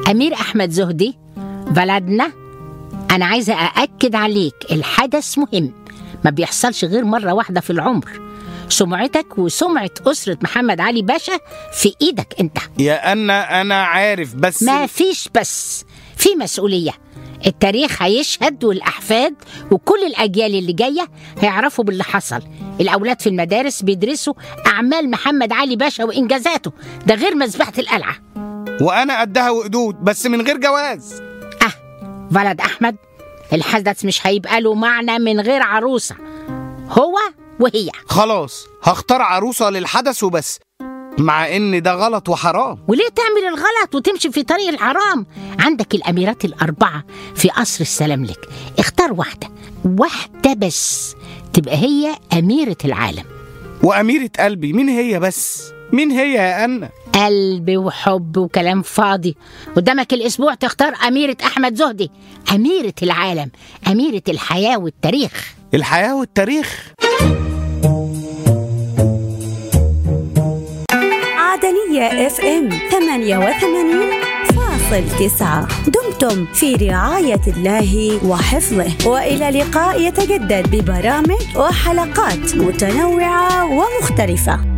أمير أحمد زهدي بلدنا أنا عايزة أأكد عليك الحدث مهم ما بيحصلش غير مرة واحدة في العمر سمعتك وسمعة أسرة محمد علي باشا في إيدك أنت يا أنا أنا عارف بس ما فيش بس في مسؤولية التاريخ هيشهد والأحفاد وكل الأجيال اللي جاية هيعرفوا باللي حصل الأولاد في المدارس بيدرسوا أعمال محمد علي باشا وإنجازاته ده غير مذبحة القلعة وأنا قدها وقدود بس من غير جواز أه ولد أحمد الحدث مش هيبقى له معنى من غير عروسة هو وهي خلاص هختار عروسة للحدث وبس مع إن ده غلط وحرام وليه تعمل الغلط وتمشي في طريق الحرام عندك الأميرات الأربعة في قصر السلام لك اختار واحدة واحدة بس تبقى هي أميرة العالم وأميرة قلبي مين هي بس مين هي يا أنا قلب وحب وكلام فاضي قدامك الأسبوع تختار أميرة أحمد زهدي أميرة العالم أميرة الحياة والتاريخ الحياة والتاريخ عدنية اف ام 88 فاصل تسعة دمتم في رعاية الله وحفظه وإلى لقاء يتجدد ببرامج وحلقات متنوعة ومختلفة